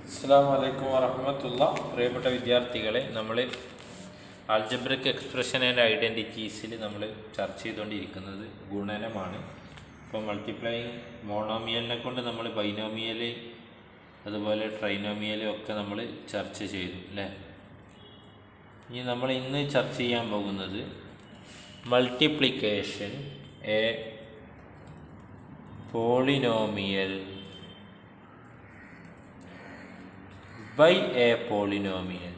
അസ്സാം വലൈക്കും വറഹമത്തുള്ള പ്രിയപ്പെട്ട വിദ്യാർത്ഥികളെ നമ്മൾ ആൽജബ്രിക് എക്സ്പ്രഷൻ ആൻഡ് ഐഡൻറ്റിറ്റീസിൽ നമ്മൾ ചർച്ച ചെയ്തുകൊണ്ടിരിക്കുന്നത് ഗുണനമാണ് ഇപ്പോൾ മൾട്ടിപ്ലൈയിങ് മോണോമിയലിനെ കൊണ്ട് നമ്മൾ ബൈനോമിയൽ അതുപോലെ ട്രൈനോമിയൽ ഒക്കെ നമ്മൾ ചർച്ച ചെയ്തു അല്ലേ ഇനി നമ്മൾ ഇന്ന് ചർച്ച ചെയ്യാൻ പോകുന്നത് multiplication a polynomial by a polynomial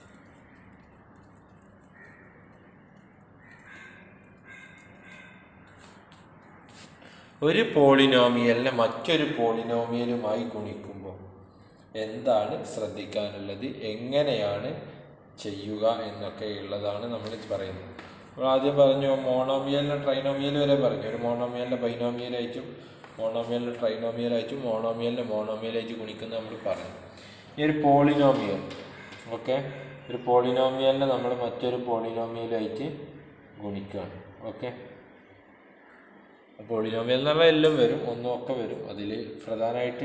ഒരു പോളിനോമിയലിനെ മറ്റൊരു പോളിനോമിയലുമായി ഗുണിക്കുമ്പോൾ എന്താണ് ശ്രദ്ധിക്കാനുള്ളത് എങ്ങനെയാണ് ചെയ്യുക എന്നൊക്കെ ഉള്ളതാണ് നമ്മൾ പറയുന്നത് നമ്മൾ ആദ്യം പറഞ്ഞു മോണോമിയലിനെ ട്രൈനോമിയൽ വരെ പറഞ്ഞു ഒരു മോണോമിയലിനെ ബൈനോമിയലായിട്ടും മോണോമിയലിനെ ട്രൈനോമിയലായിട്ടും മോണോമിയലിനെ മോണോമിയലായിട്ട് ഗുണിക്കുന്നത് നമ്മൾ പറഞ്ഞു ഈ ഒരു പോളിനോമിയൽ ഓക്കെ ഒരു പോളിനോമിയലിനെ നമ്മൾ മറ്റൊരു പോളിനോമിയലായിട്ട് ഗുണിക്കുകയാണ് ഓക്കെ പോളിനോമിയൽ എന്ന് പറഞ്ഞാൽ എല്ലാം വരും ഒന്നും ഒക്കെ വരും അതിൽ പ്രധാനമായിട്ട്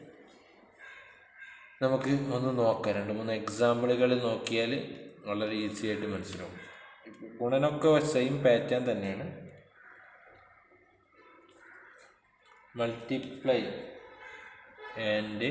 നമുക്ക് ഒന്ന് നോക്കാം രണ്ട് മൂന്ന് എക്സാമ്പിളുകൾ നോക്കിയാൽ വളരെ ഈസി ആയിട്ട് മനസ്സിലാവും ഗുണനൊക്കെ സെയിം പാറ്റേൺ തന്നെയാണ് multiply and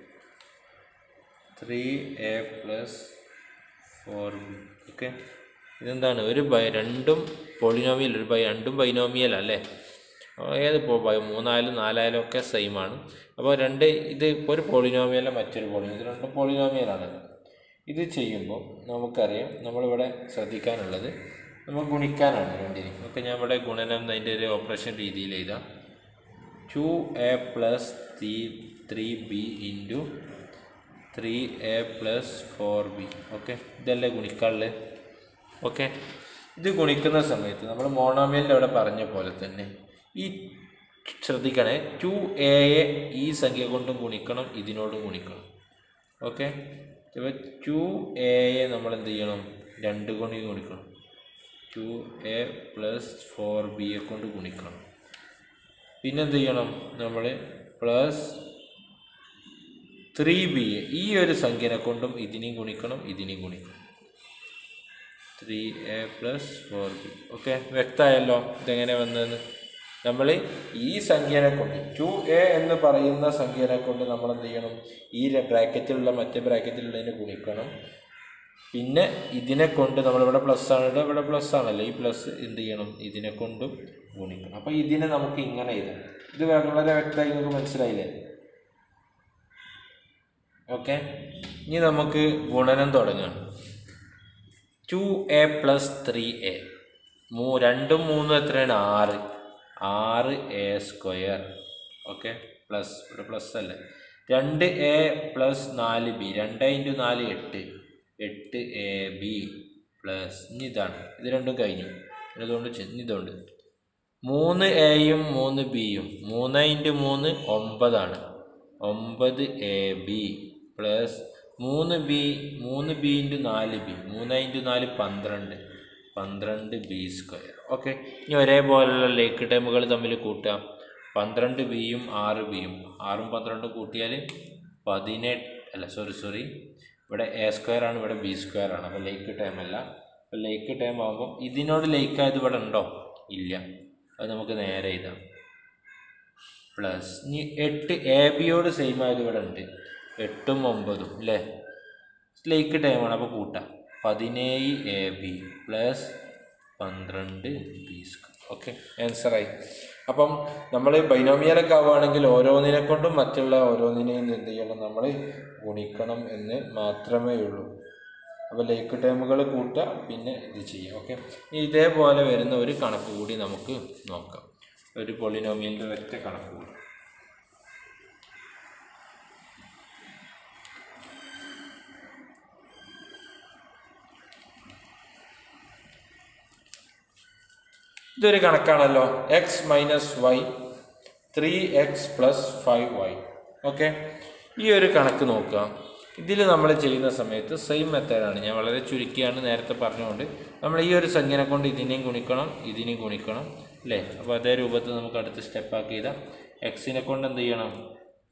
three a plus four b okay ഇതെന്താണ് ഒരു ബൈ രണ്ടും പോളിനോമിയൽ ഒരു ബൈ രണ്ടും ബൈനോമിയൽ അല്ലേ അപ്പോൾ ഏത് ഇപ്പോൾ ബൈ മൂന്നായാലും നാലായാലും ഒക്കെ സെയിം ആണ് അപ്പോൾ രണ്ട് ഇത് ഇപ്പോൾ ഒരു പോളിനോമിയലും മറ്റൊരു പോളിനോമിയൽ ഇത് രണ്ടും പോളിനോമിയലാണല്ലോ ഇത് ചെയ്യുമ്പോൾ നമുക്കറിയാം നമ്മളിവിടെ ശ്രദ്ധിക്കാനുള്ളത് നമ്മൾ ഗുണിക്കാനാണ് രണ്ടിനും ഓക്കെ ഞാൻ ഇവിടെ ഗുണനം അതിൻ്റെ ഒരു ഓപ്പറേഷൻ രീതിയിൽ എഴുതാം two a plus three three b into three a plus four b okay ഇതല്ലേ ഗുണിക്കാനുള്ളത് ഓക്കെ ഇത് ഗുണിക്കുന്ന സമയത്ത് നമ്മൾ മോണോമിയലിൻ്റെ അവിടെ പറഞ്ഞ പോലെ തന്നെ ഈ ശ്രദ്ധിക്കണേ ടു എയെ ഈ സംഖ്യ കൊണ്ടും ഗുണിക്കണം ഇതിനോടും ഗുണിക്കണം ഓക്കെ ഇപ്പോൾ ടു എയെ നമ്മൾ എന്ത് ചെയ്യണം രണ്ട് കൊണ്ട് ഗുണിക്കണം ടു എ പ്ലസ് ഫോർ ബിയെ കൊണ്ട് ഗുണിക്കണം പിന്നെ എന്ത് ചെയ്യണം നമ്മൾ പ്ലസ് ത്രീ ബി എ ഈ ഒരു സംഖ്യനെ കൊണ്ടും ഇതിനെയും ഗുണിക്കണം ഇതിനെയും ഗുണിക്കണം three a plus four b okay വ്യക്തമായല്ലോ ഇതെങ്ങനെ വന്നതെന്ന് നമ്മൾ ഈ സംഖ്യനെ കൊണ്ട് ടു എ എന്ന് പറയുന്ന സംഖ്യനെ കൊണ്ട് നമ്മൾ എന്ത് ചെയ്യണം ഈ ബ്രാക്കറ്റിലുള്ള മറ്റേ ബ്രാക്കറ്റിലുള്ളതിനെ ഗുണിക്കണം പിന്നെ ഇതിനെ കൊണ്ട് നമ്മളിവിടെ പ്ലസ് ആണ് ഇവിടെ പ്ലസ് ആണല്ലോ ഈ പ്ലസ് എന്ത് ചെയ്യണം ഇതിനെ കൊണ്ടും ഗുണിക്കണം അപ്പോൾ ഇതിനെ നമുക്ക് ഇങ്ങനെ എഴുതാം ഇത് വളരെ വ്യക്തമായി നിങ്ങൾക്ക് മനസ്സിലായില്ലേ ഓക്കെ ഇനി നമുക്ക് ഗുണനം തുടങ്ങാം two a plus three a മൂ രണ്ടും മൂന്നും എത്രയാണ് ആറ് ആറ് എ സ്ക്വയർ ഓക്കെ പ്ലസ് ഇവിടെ പ്ലസ് അല്ലേ രണ്ട് എ പ്ലസ് നാല് ബി രണ്ട് ഇൻറ്റു നാല് എട്ട് എട്ട് എ ബി പ്ലസ് ഇനി ഇതാണ് ഇത് രണ്ടും കഴിഞ്ഞു ഇതുകൊണ്ട് ഇനി ഇതുകൊണ്ട് മൂന്ന് എയും മൂന്ന് ബിയും മൂന്ന് ഇൻറ്റു മൂന്ന് ഒമ്പതാണ് ഒമ്പത് എ ബി പ്ലസ് മൂന്ന് ബി മൂന്ന് ബി ഇൻറ്റു നാല് ബി മൂന്ന് ഇൻറ്റു നാല് പന്ത്രണ്ട് പന്ത്രണ്ട് ബി സ്ക്വയർ ഓക്കെ ഇനി ഒരേപോലെയുള്ള ലേക്ക് ടൈമുകൾ തമ്മിൽ കൂട്ടാം പന്ത്രണ്ട് ബിയും ആറ് ബിയും ആറും പന്ത്രണ്ടും കൂട്ടിയാൽ പതിനെട്ട് അല്ല സോറി സോറി ഇവിടെ എ സ്ക്വയർ ആണ് ഇവിടെ ബി സ്ക്വയർ ആണ് അപ്പോൾ ലേക്ക് ടൈം അല്ല അപ്പോൾ ലേക്ക് ടൈം ആകുമ്പോൾ ഇതിനോട് ലേക്ക് ആയത് ഇവിടെ ഉണ്ടോ ഇല്ല അത് നമുക്ക് നേരെ എഴുതാം പ്ലസ് ഇനി എട്ട് എ ബിയോട് സെയിം ആയത് ഇവിടെ ഉണ്ട് എട്ടും ഒമ്പതും അല്ലേ ലേക്ക് ടൈമാണ് അപ്പോൾ കൂട്ടാം പതിനേഴ് എ ബി പ്ലസ് പന്ത്രണ്ട് ബി സ്ക്വയർ ഓക്കെ ആൻസറായി അപ്പം നമ്മൾ ബൈനോമിയലൊക്കെ ആവുകയാണെങ്കിൽ ഓരോന്നിനെ കൊണ്ടും മറ്റുള്ള ഓരോന്നിനെയും എന്ത് ചെയ്യണം നമ്മൾ ഗുണിക്കണം എന്ന് മാത്രമേ ഉള്ളൂ അപ്പോൾ ലേക്ക് ടൈമുകൾ കൂട്ടുക പിന്നെ ഇത് ചെയ്യുക ഓക്കെ ഇതേപോലെ വരുന്ന ഒരു കണക്ക് കൂടി നമുക്ക് നോക്കാം ഒരു പൊളിനോമിയലിൻ്റെ ഒറ്റ കണക്ക് കൂടി ഇതൊരു കണക്കാണല്ലോ x minus y three x plus five y okay ഈ ഒരു കണക്ക് നോക്കുക ഇതിൽ നമ്മൾ ചെയ്യുന്ന സമയത്ത് സെയിം മെത്തേഡാണ് ഞാൻ വളരെ ചുരുക്കിയാണ് നേരത്തെ പറഞ്ഞുകൊണ്ട് നമ്മൾ ഈ ഒരു സംഖ്യനെ കൊണ്ട് ഇതിനെയും ഗുണിക്കണം ഇതിനെയും ഗുണിക്കണം അല്ലേ അപ്പോൾ അതേ രൂപത്തിൽ നമുക്ക് അടുത്ത സ്റ്റെപ്പാക്കി ചെയ്താൽ എക്സിനെ കൊണ്ട് എന്ത് ചെയ്യണം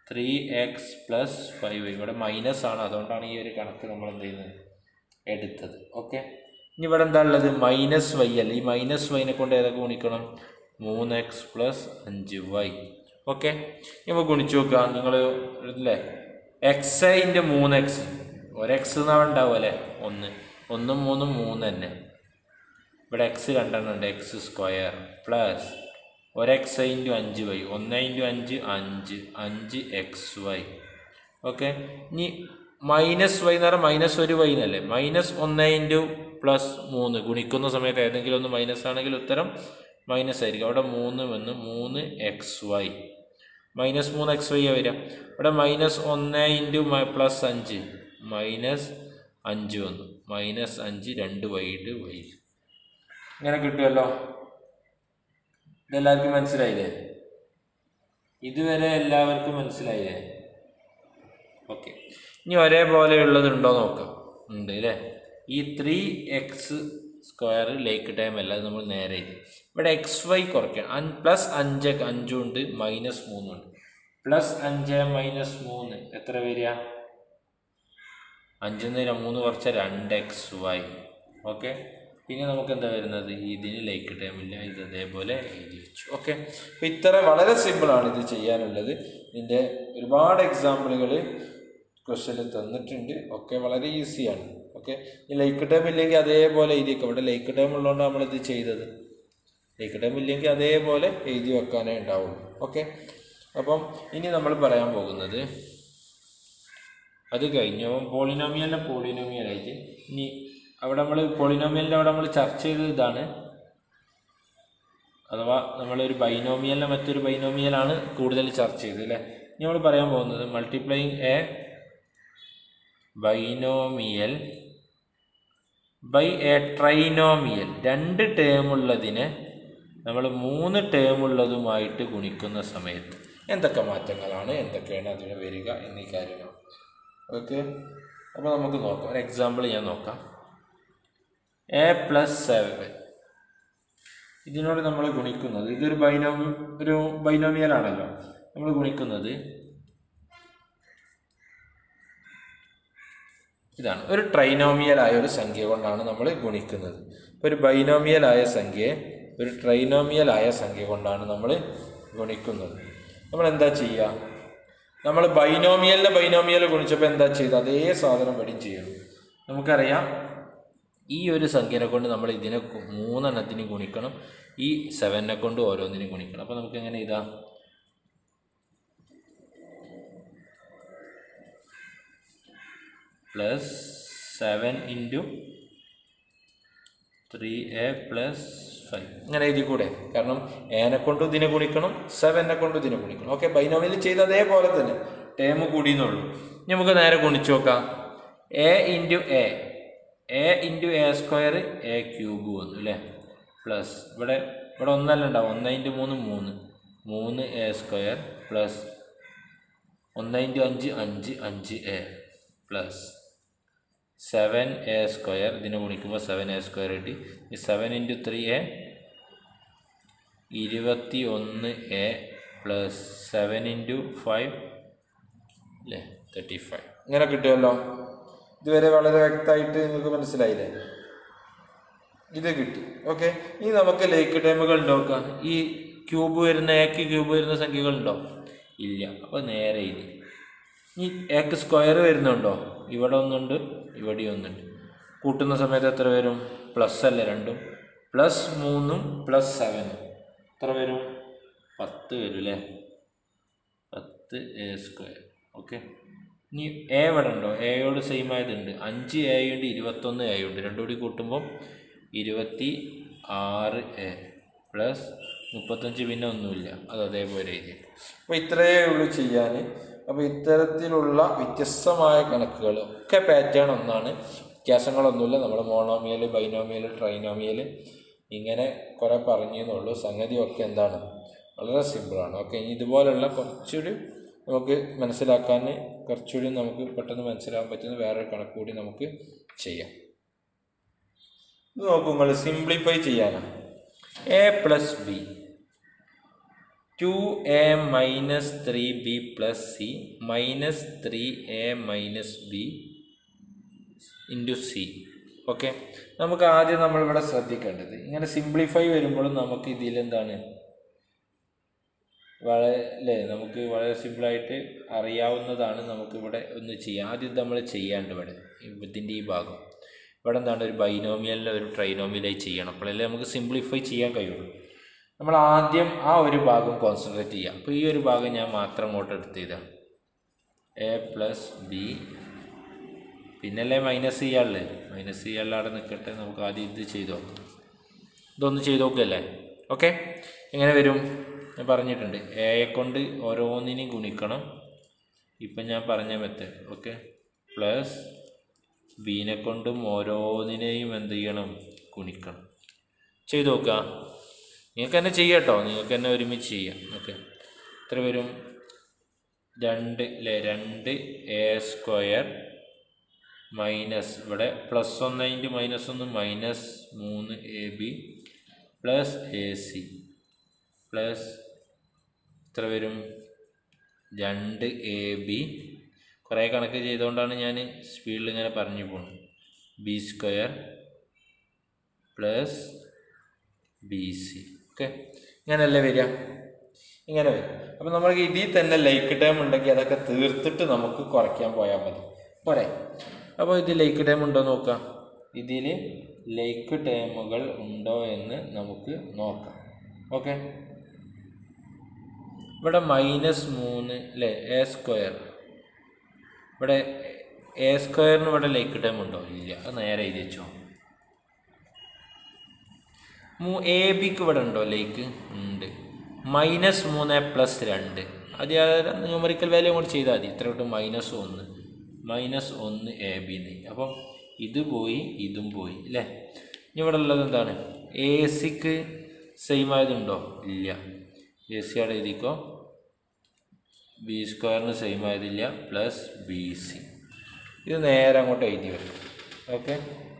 ത്രീ എക്സ് പ്ലസ് ഫൈവ് ഇവിടെ മൈനസ് ആണ് അതുകൊണ്ടാണ് ഈ ഒരു കണക്ക് നമ്മൾ എന്ത് ചെയ്യുന്നത് എടുത്തത് ഓക്കെ ഇനി ഇവിടെ എന്താ ഉള്ളത് മൈനസ് വൈ അല്ല ഈ മൈനസ് വൈനെ കൊണ്ട് ഏതൊക്കെ ഗുണിക്കണം മൂന്ന് എക്സ് പ്ലസ് അഞ്ച് വൈ ഓക്കെ ഇപ്പോൾ ഗുണിച്ച് നോക്കുക നിങ്ങൾ അല്ലേ എക്സ് ഐൻ്റെ മൂന്ന് എക്സ് ഒരു എക്സ് എന്നാണ് ഉണ്ടാവും അല്ലേ ഒന്ന് ഒന്നും മൂന്നും മൂന്ന് തന്നെ ഇവിടെ എക്സ് രണ്ടെണ്ണം ഉണ്ട് എക്സ് സ്ക്വയർ പ്ലസ് ഒരു എക്സ് ഇൻറ്റു അഞ്ച് വൈ ഒന്ന് ഇൻറ്റു അഞ്ച് അഞ്ച് അഞ്ച് എക്സ് വൈ ഓക്കെ ഇനി മൈനസ് വൈ എന്ന് പറഞ്ഞാൽ മൈനസ് ഒരു വൈ എന്നല്ലേ മൈനസ് ഒന്ന് ഇൻറ്റു പ്ലസ് മൂന്ന് ഗുണിക്കുന്ന സമയത്ത് ഏതെങ്കിലും ഒന്ന് മൈനസ് ആണെങ്കിൽ ഉത്തരം മൈനസ് ആയിരിക്കും അവിടെ മൂന്ന് വന്ന് മൂന്ന് എക്സ് വൈ മൈനസ് മൂന്ന് എക്സ് വൈ വരിക ഇവിടെ മൈനസ് ഒന്ന് ഇൻറ്റു പ്ലസ് അഞ്ച് മൈനസ് അഞ്ച് വന്നു മൈനസ് അഞ്ച് രണ്ട് വൈയിട്ട് വൈ ഇങ്ങനെ കിട്ടുമല്ലോ ഇതെല്ലാവർക്കും മനസ്സിലായില്ലേ ഇതുവരെ എല്ലാവർക്കും മനസ്സിലായില്ലേ ഓക്കെ ഇനി ഒരേപോലെയുള്ളതുണ്ടോ നോക്കാം ഉണ്ട് അല്ലേ ഈ ത്രീ എക്സ് സ്ക്വയർ ലേക്ക് ടൈം അല്ല അത് നമ്മൾ നേരെ എഴുതി. ഇവിടെ എക്സ് വൈ കുറയ്ക്കണം അൻ പ്ലസ് അഞ്ച് അഞ്ചും ഉണ്ട് മൈനസ് മൂന്നുണ്ട് പ്ലസ് അഞ്ച് മൈനസ് മൂന്ന് എത്ര വരിക അഞ്ചിൽ നിന്ന് മൂന്ന് കുറച്ച രണ്ട് എക്സ് വൈ ഓക്കെ പിന്നെ നമുക്ക് എന്താ വരുന്നത് ഇതിന് ലൈക്ക് ടൈമില്ല ഇത് അതേപോലെ എഴുതി വെച്ചു ഓക്കെ അപ്പോൾ ഇത്ര വളരെ സിമ്പിളാണ് ഇത് ചെയ്യാനുള്ളത് ഇതിൻ്റെ ഒരുപാട് എക്സാമ്പിളുകൾ ക്വസ്റ്റ്യനിൽ തന്നിട്ടുണ്ട് ഒക്കെ വളരെ ഈസിയാണ് ഓക്കെ ഈ ലൈക്ക് ടൈം ഇല്ലെങ്കിൽ അതേപോലെ എഴുതിയേക്കാം ഇവിടെ ലൈക്ക് ടൈം ഉള്ളതുകൊണ്ട് നമ്മളിത് ചെയ്തത് ലൈക്ക് ടൈം ഇല്ലെങ്കിൽ അതേപോലെ എഴുതി വെക്കാനേ ഉണ്ടാവുള്ളൂ ഓക്കെ അപ്പം ഇനി നമ്മൾ പറയാൻ പോകുന്നത് അത് കഴിഞ്ഞു അപ്പം പോളിനോമിയലിനെ പോളിനോമിയലായിട്ട് ഇനി അവിടെ നമ്മൾ പോളിനോമിയലിൻ്റെ അവിടെ നമ്മൾ ചർച്ച ചെയ്തത് ഇതാണ് അഥവാ നമ്മളൊരു ബൈനോമിയലിനെ മറ്റൊരു ബൈനോമിയലാണ് കൂടുതൽ ചർച്ച ചെയ്തത് അല്ലേ ഇനി നമ്മൾ പറയാൻ പോകുന്നത് multiplying a binomial by a trinomial രണ്ട് ടേമുള്ളതിനെ നമ്മൾ മൂന്ന് ടേമുള്ളതുമായിട്ട് ഗുണിക്കുന്ന സമയത്ത് എന്തൊക്കെ മാറ്റങ്ങളാണ് എന്തൊക്കെയാണ് അതിന് വരിക എന്നീ കാര്യങ്ങൾ ഓക്കെ അപ്പോൾ നമുക്ക് നോക്കാം ഒരു എക്സാമ്പിൾ ഞാൻ നോക്കാം എ പ്ലസ് സെവൻ ഇതിനോട് നമ്മൾ ഗുണിക്കുന്നത് ഇതൊരു ബൈനോമി ഒരു ബൈനോമിയലാണല്ലോ നമ്മൾ ഗുണിക്കുന്നത് ഇതാണ് ഒരു ട്രൈനോമിയലായ ഒരു സംഖ്യ കൊണ്ടാണ് നമ്മൾ ഗുണിക്കുന്നത് ഇപ്പോൾ ഒരു ബൈനോമിയലായ സംഖ്യയെ ഒരു ട്രൈനോമിയലായ സംഖ്യ കൊണ്ടാണ് നമ്മൾ ഗുണിക്കുന്നത് നമ്മൾ എന്താ ചെയ്യുക നമ്മൾ ബൈനോമിയലിനെ ബൈനോമിയൽ ഗുണിച്ചപ്പോൾ എന്താ ചെയ്തത് അതേ സാധനം വടിയും ചെയ്യണം നമുക്കറിയാം ഈ ഒരു സംഖ്യനെ കൊണ്ട് നമ്മൾ ഇതിനെ കു- മൂന്നെണ്ണത്തിന് ഗുണിക്കണം ഈ സെവനെ കൊണ്ട് ഓരോന്നിനും ഗുണിക്കണം അപ്പോൾ നമുക്ക് എങ്ങനെ ഇതാ plus seven into three a plus five ഇങ്ങനെ എഴുതി കൂടെ കാരണം എനെ കൊണ്ട് ഇതിനെ ഗുണിക്കണം സെവനെ കൊണ്ട് ഇതിനെ ഗുണിക്കണം ഓക്കെ ബൈനോമിയിൽ ചെയ്ത അതേപോലെ തന്നെ ടേം കൂടിയെന്നുള്ളൂ ഇനി നമുക്ക് നേരെ ഗുണിച്ച് നോക്കാം a into a a into a square a cube വന്നു അല്ലേ പ്ലസ് ഇവിടെ ഇവിടെ ഒന്നല്ല ഉണ്ടാവും ഒന്ന് ഇൻറ്റു മൂന്ന് മൂന്ന് മൂന്ന് എ സ്ക്വയർ പ്ലസ് ഒന്ന് ഇൻറ്റു അഞ്ച് അഞ്ച് അഞ്ച് a plus seven a square ഇതിനെ ഗുണിക്കുമ്പോൾ സെവൻ എ സ്ക്വയർ കിട്ടി ഈ സെവൻ ഇൻറ്റു ത്രീ എ ഇരുപത്തി ഒന്ന് a plus seven into five അല്ലേ തേർട്ടി ഫൈവ് ഇങ്ങനെ കിട്ടുമല്ലോ ഇതുവരെ വളരെ വ്യക്തമായിട്ട് നിങ്ങൾക്ക് മനസ്സിലായില്ലേ ഇത് കിട്ടി ഓക്കെ ഇനി നമുക്ക് ലേക്ക് ടൈമുകൾ നോക്കാം ഈ ക്യൂബ് വരുന്ന എക്ക് ക്യൂബ് വരുന്ന സംഖ്യകളുണ്ടോ ഇല്ല അപ്പോൾ നേരെ ഇത് ഈ എക്ക് സ്ക്വയർ വരുന്നുണ്ടോ ഇവിടെ ഒന്നുണ്ട് ഇവിടെ ഒന്നുണ്ട് കൂട്ടുന്ന സമയത്ത് എത്ര വരും പ്ലസ് അല്ലേ രണ്ടും പ്ലസ് മൂന്നും പ്ലസ് സെവനും എത്ര വരും പത്ത് വരും അല്ലേ പത്ത് എ സ്ക്വയർ ഓക്കെ ഇനി എ ഇവിടെ ഉണ്ടോ എയോട് സെയിം ആയതുണ്ട് അഞ്ച് എ ഉണ്ട് ഇരുപത്തൊന്ന് എ ഉണ്ട് രണ്ടും കൂടി കൂട്ടുമ്പോൾ ഇരുപത്തി ആറ് എ പ്ലസ് മുപ്പത്തഞ്ച് പിന്നെ ഒന്നുമില്ല അത് അതേപോലെ എഴുതി അപ്പോൾ ഇത്രയേ ഉള്ളൂ ചെയ്യാൻ അപ്പോൾ ഇത്തരത്തിലുള്ള വ്യത്യസ്തമായ കണക്കുകൾ ഒക്കെ പാറ്റേൺ ഒന്നാണ് വ്യത്യാസങ്ങളൊന്നുമില്ല നമ്മൾ മോണോമിയൽ ബൈനോമിയൽ ട്രൈനോമിയൽ ഇങ്ങനെ കുറേ പറഞ്ഞു എന്നുള്ളൂ സംഗതിയൊക്കെ എന്താണ് വളരെ സിമ്പിളാണ് ഓക്കെ ഇനി ഇതുപോലുള്ള കുറച്ചുകൂടി നമുക്ക് മനസ്സിലാക്കാൻ കുറച്ചുകൂടി നമുക്ക് പെട്ടെന്ന് മനസ്സിലാക്കാൻ പറ്റുന്ന വേറൊരു കണക്ക് കൂടി നമുക്ക് ചെയ്യാം ഇത് നോക്കൂ നിങ്ങൾ സിംപ്ലിഫൈ ചെയ്യാനാണ് a plus b two a minus three b plus c minus three a minus b into c okay നമുക്ക് ആദ്യം നമ്മളിവിടെ ശ്രദ്ധിക്കേണ്ടത് ഇങ്ങനെ സിംപ്ലിഫൈ വരുമ്പോഴും നമുക്ക് ഇതിൽ എന്താണ് വളരെ അല്ലേ നമുക്ക് വളരെ സിമ്പിളായിട്ട് അറിയാവുന്നതാണ് നമുക്കിവിടെ ഒന്ന് ചെയ്യാം ആദ്യം നമ്മൾ ചെയ്യാണ്ട് ഇവിടെ ഇതിൻ്റെ ഈ ഭാഗം ഇവിടെ എന്താണ് ഒരു ബൈനോമിയലിനെ ഒരു ട്രൈനോമിയലായി ചെയ്യണം അപ്പോഴല്ലേ നമുക്ക് സിംപ്ലിഫൈ ചെയ്യാൻ കഴിയുള്ളൂ നമ്മൾ ആദ്യം ആ ഒരു ഭാഗം കോൺസെൻട്രേറ്റ് ചെയ്യാം അപ്പോൾ ഈ ഒരു ഭാഗം ഞാൻ മാത്രം അങ്ങോട്ട് എടുത്ത് ചെയ്താൽ എ പ്ലസ് ബി പിന്നല്ലേ മൈനസ് ചെയ്യാനുള്ളത് മൈനസ് ചെയ്യാനുള്ള അവിടെ നിൽക്കട്ടെ നമുക്ക് ആദ്യം ഇത് ചെയ്ത് നോക്കാം ഇതൊന്ന് ചെയ്ത് നോക്കല്ലേ ഓക്കെ എങ്ങനെ വരും ഞാൻ പറഞ്ഞിട്ടുണ്ട് എയെ കൊണ്ട് ഓരോന്നിനെയും ഗുണിക്കണം ഇപ്പം ഞാൻ പറഞ്ഞ മെത്തേഡ് ഓക്കെ പ്ലസ് ബീനെ കൊണ്ടും ഓരോന്നിനെയും എന്ത് ചെയ്യണം ഗുണിക്കണം ചെയ്ത് നോക്കുക നിങ്ങൾക്ക് തന്നെ ചെയ്യാം കേട്ടോ നിങ്ങൾക്ക് തന്നെ ഒരുമിച്ച് ചെയ്യാം ഓക്കെ എത്ര വരും രണ്ട് അല്ലേ രണ്ട് എ സ്ക്വയർ മൈനസ് ഇവിടെ പ്ലസ് ഒന്ന് ഇൻറ്റു മൈനസ് ഒന്ന് മൈനസ് മൂന്ന് a b plus a c plus എത്ര വരും രണ്ട് എ ബി കുറേ കണക്ക് ചെയ്തുകൊണ്ടാണ് ഞാൻ സ്പീഡിൽ ഇങ്ങനെ പറഞ്ഞു പോകുന്നത് b square plus b c okay ഇങ്ങനെയല്ലേ വരിക ഇങ്ങനെ വരും അപ്പോൾ നമ്മൾക്ക് ഇതിൽ തന്നെ ലൈക്ക് ടൈം ഉണ്ടെങ്കിൽ അതൊക്കെ തീർത്തിട്ട് നമുക്ക് കുറയ്ക്കാൻ പോയാൽ മതി പോരെ അപ്പോൾ ഇത് ലൈക്ക് ടൈം ഉണ്ടോ നോക്കാം ഇതിൽ ലൈക്ക് ടൈമുകൾ ഉണ്ടോ എന്ന് നമുക്ക് നോക്കാം ഓക്കെ ഇവിടെ മൈനസ് മൂന്ന് അല്ലേ എ സ്ക്വയർ ഇവിടെ എ സ്ക്വയറിന് ഇവിടെ ലൈക്ക് ടൈം ഉണ്ടോ ഇല്ല അത് നേരെ എഴുതി വെച്ചോ മൂ എ ബിക്ക് ഇവിടെ ഉണ്ടോ ലേക്ക് ഉണ്ട് മൈനസ് മൂന്ന് പ്ലസ് രണ്ട് അത് ന്യൂമറിക്കൽ വാല്യൂ കൂടി ചെയ്താൽ മതി ഇത്ര തൊട്ട് മൈനസ് ഒന്ന് മൈനസ് ഒന്ന് എ ബി എന്ന് അപ്പം ഇത് പോയി ഇതും പോയി അല്ലേ ഇനി ഇവിടെ ഉള്ളത് എന്താണ് എ സിക്ക് സെയിം ആയതുണ്ടോ ഇല്ല എ സി അവിടെ എഴുതിക്കോ ബി സ്ക്വയറിന് സെയിം ആയതില്ല പ്ലസ് ബി സി ഇത് നേരെ അങ്ങോട്ട് എഴുതി വരും ഓക്കെ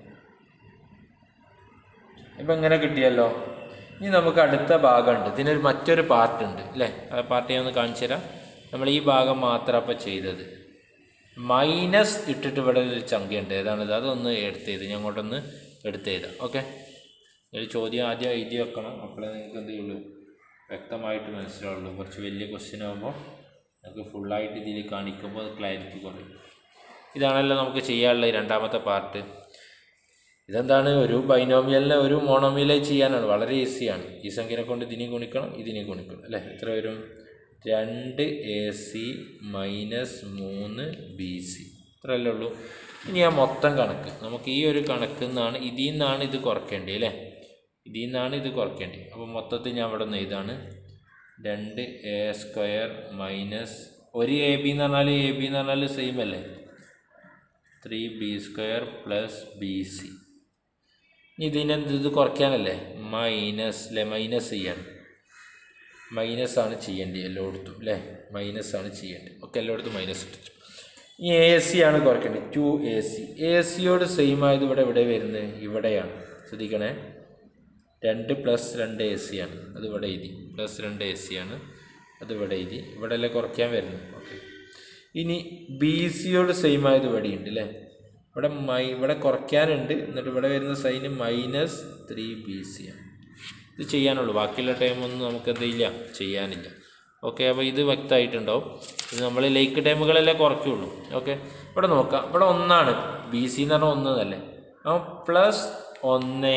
ഇപ്പം ഇങ്ങനെ കിട്ടിയല്ലോ ഇനി നമുക്ക് അടുത്ത ഭാഗമുണ്ട് ഇതിനൊരു മറ്റൊരു പാർട്ട് ഉണ്ട് അല്ലേ ആ പാർട്ട് ഞാൻ ഒന്ന് കാണിച്ചു തരാം നമ്മൾ ഈ ഭാഗം മാത്രം അപ്പം ചെയ്തത് മൈനസ് ഇട്ടിട്ട് ഇവിടെ ഒരു ചങ്കയുണ്ട് ഏതാണിത് അതൊന്ന് എടുത്തെയ്ത് ഞാൻ അങ്ങോട്ടൊന്ന് എടുത്തെയ്താം ഓക്കെ ഒരു ചോദ്യം ആദ്യം എഴുതി വെക്കണം അപ്പോഴേ നിങ്ങൾക്ക് എന്ത് ചെയ്യുള്ളൂ വ്യക്തമായിട്ട് മനസ്സിലാവുള്ളൂ കുറച്ച് വലിയ ക്വസ്റ്റ്യൻ ആകുമ്പോൾ നമുക്ക് ഫുള്ളായിട്ട് ഇതിൽ കാണിക്കുമ്പോൾ അത് ക്ലാരിറ്റി കുറയും ഇതാണല്ലോ നമുക്ക് ചെയ്യാനുള്ള ഈ രണ്ടാമത്തെ പാർട്ട് ഇതെന്താണ് ഒരു ബൈനോമിയലിനെ ഒരു മോണോമിയലായി ചെയ്യാനാണ് വളരെ ഈസിയാണ് ഈ സംഖ്യനെ കൊണ്ട് ഇതിനെ ഗുണിക്കണം ഇതിനെ ഗുണിക്കണം അല്ലേ എത്ര വരും രണ്ട് എ സി മൈനസ് മൂന്ന് ബി സി ഇത്രയല്ലേ ഉള്ളൂ ഇനി ആ മൊത്തം കണക്ക് നമുക്ക് ഈ ഒരു കണക്കിൽ നിന്നാണ് ഇതിൽ നിന്നാണ് ഇത് കുറയ്ക്കേണ്ടത് അല്ലേ ഇതിൽ നിന്നാണ് ഇത് കുറയ്ക്കേണ്ടത് അപ്പോൾ മൊത്തത്തിൽ ഞാൻ ഇവിടെ നിന്ന് ഇതാണ് രണ്ട് എ സ്ക്വയർ മൈനസ് ഒരു എ ബി എന്ന് പറഞ്ഞാൽ എ ബി എന്ന് പറഞ്ഞാൽ സെയിം അല്ലേ three b square plus b c ഇതിനെ ഇത് കുറയ്ക്കാനല്ലേ മൈനസ് അല്ലേ മൈനസ് ചെയ്യാണ് മൈനസ് ആണ് ചെയ്യേണ്ടത് എല്ലായിടത്തും അല്ലേ മൈനസ് ആണ് ചെയ്യേണ്ടത് ഒക്കെ എല്ലായിടത്തും മൈനസ് ഇട്ടിട്ട് ഈ എ സി ആണ് കുറയ്ക്കേണ്ടത് ടു എ സി എ സിയോട് സെയിം ആയത് ഇവിടെ ഇവിടെ വരുന്നത് ഇവിടെയാണ് ശ്രദ്ധിക്കണേ രണ്ട് പ്ലസ് രണ്ട് എ സി ആണ് അത് ഇവിടെ എഴുതി പ്ലസ് രണ്ട് എ സി ആണ് അത് ഇവിടെ എഴുതി ഇവിടെ അല്ലേ കുറയ്ക്കാൻ വരുന്നത് ഓക്കെ ഇനി ബി സിയോട് സെയിം ആയത് ഇവിടെ ഉണ്ട് അല്ലേ ഇവിടെ മൈ ഇവിടെ കുറയ്ക്കാനുണ്ട് എന്നിട്ട് ഇവിടെ വരുന്ന സൈന് മൈനസ് ത്രീ ബി സി ആണ് ഇത് ചെയ്യാനുള്ളൂ ബാക്കിയുള്ള ടൈമൊന്നും നമുക്ക് എന്തില്ല ചെയ്യാനില്ല ഓക്കെ അപ്പോൾ ഇത് വ്യക്തമായിട്ടുണ്ടാവും ഇത് നമ്മൾ ലേക്ക് ടൈമുകളെല്ലാം കുറയ്ക്കുള്ളൂ ഓക്കെ ഇവിടെ നോക്കാം ഇവിടെ ഒന്നാണ് ബി സി എന്ന് പറഞ്ഞാൽ ഒന്ന് എന്നല്ലേ അപ്പോൾ പ്ലസ് ഒന്ന്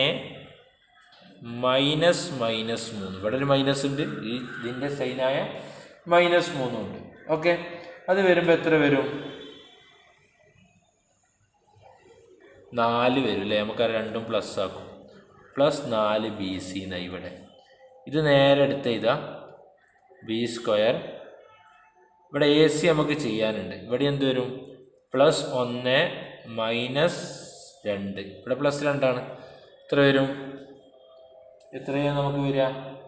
മൈനസ് മൈനസ് മൂന്ന് ഇവിടെ ഒരു മൈനസ് ഉണ്ട് ഈ ഇതിൻ്റെ സൈനായ മൈനസ് മൂന്നും ഉണ്ട് ഓക്കെ അത് വരുമ്പോൾ എത്ര വരും നാല് വരും അല്ലേ നമുക്ക് രണ്ടും പ്ലസ് ആക്കും പ്ലസ് നാല് ബി സി എന്ന ഇവിടെ ഇത് നേരെ എടുത്ത് ഇതാ ബി സ്ക്വയർ ഇവിടെ എ സി നമുക്ക് ചെയ്യാനുണ്ട് ഇവിടെ എന്ത് വരും പ്ലസ് ഒന്ന് മൈനസ് രണ്ട് ഇവിടെ പ്ലസ് രണ്ടാണ് എത്ര വരും എത്രയാണ് നമുക്ക് വരിക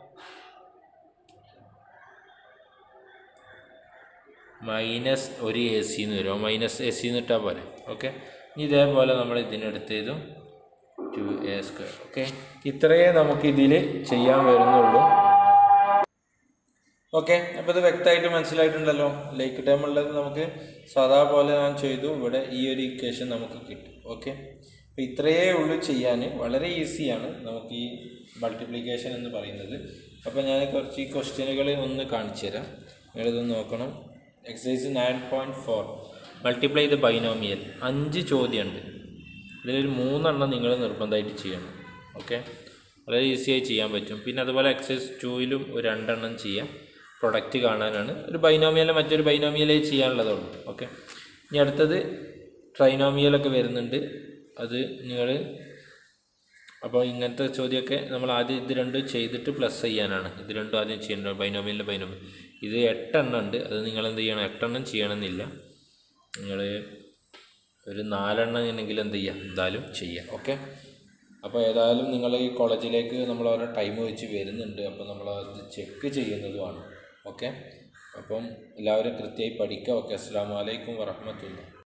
മൈനസ് ഒരു എ സി എന്ന് വരും മൈനസ് എ സി എന്ന് ഇട്ടാൽ പോലെ ഓക്കെ ഇനി ഇതേപോലെ നമ്മൾ ഇതിനെടുത്തതും ടു എ സ്ക്വയർ ഓക്കെ ഇത്രയേ നമുക്ക് ഇതിൽ ചെയ്യാൻ വരുന്നുള്ളൂ ഓക്കെ അപ്പോൾ ഇത് വ്യക്തമായിട്ട് മനസ്സിലായിട്ടുണ്ടല്ലോ ലൈക്ക് ടൈം ഉള്ളത് നമുക്ക് സാധാ പോലെ ഞാൻ ചെയ്തു ഇവിടെ ഈ ഒരു ഇക്വേഷൻ നമുക്ക് കിട്ടും ഓക്കെ അപ്പോൾ ഇത്രയേ ഉള്ളൂ ചെയ്യാൻ വളരെ ഈസിയാണ് നമുക്ക് ഈ മൾട്ടിപ്ലിക്കേഷൻ എന്ന് പറയുന്നത് അപ്പോൾ ഞാൻ കുറച്ച് ഈ ക്വസ്റ്റ്യനുകൾ ഒന്ന് കാണിച്ചു തരാം നിങ്ങളിത് നോക്കണം exercise nine point four multiply the binomial അഞ്ച് ചോദ്യമുണ്ട് ഇതിലൊരു മൂന്നെണ്ണം നിങ്ങൾ നിർബന്ധമായിട്ട് ചെയ്യണം ഓക്കെ വളരെ ഈസിയായി ചെയ്യാൻ പറ്റും പിന്നെ അതുപോലെ എക്സസൈസ് ടൂയിലും ഒരു രണ്ടെണ്ണം ചെയ്യാം പ്രൊഡക്റ്റ് കാണാനാണ് ഒരു ബൈനോമിയൽ മറ്റൊരു ബൈനോമിയലേ ചെയ്യാനുള്ളതുള്ളൂ ഓക്കെ ഇനി അടുത്തത് ട്രൈനോമിയലൊക്കെ വരുന്നുണ്ട് അത് നിങ്ങൾ അപ്പോൾ ഇങ്ങനത്തെ ചോദ്യമൊക്കെ നമ്മൾ ആദ്യം ഇത് രണ്ടും ചെയ്തിട്ട് പ്ലസ് ചെയ്യാനാണ് ഇത് രണ്ടും ആദ്യം ചെയ്യേണ്ടത് ബൈനോമിയലിൻ്റെ ബൈനോമിയൽ ഇത് എട്ടെണ്ണം ഉണ്ട് അത് നിങ്ങൾ എന്ത് ചെയ്യണം എട്ടെണ്ണം ചെയ്യണമെന്നില്ല നിങ്ങൾ ഒരു നാലെണ്ണം ഉണ്ടെങ്കിൽ എന്ത് ചെയ്യുക എന്തായാലും ചെയ്യുക ഓക്കെ അപ്പോൾ ഏതായാലും നിങ്ങൾ ഈ കോളേജിലേക്ക് നമ്മൾ ഓരോ ടൈം വെച്ച് വരുന്നുണ്ട് അപ്പോൾ നമ്മൾ അത് ചെക്ക് ചെയ്യുന്നതുമാണ് ഓക്കെ അപ്പം എല്ലാവരും കൃത്യമായി പഠിക്കുക ഓക്കെ അസ്സാം വലൈക്കും വറഹമത്തുള്ള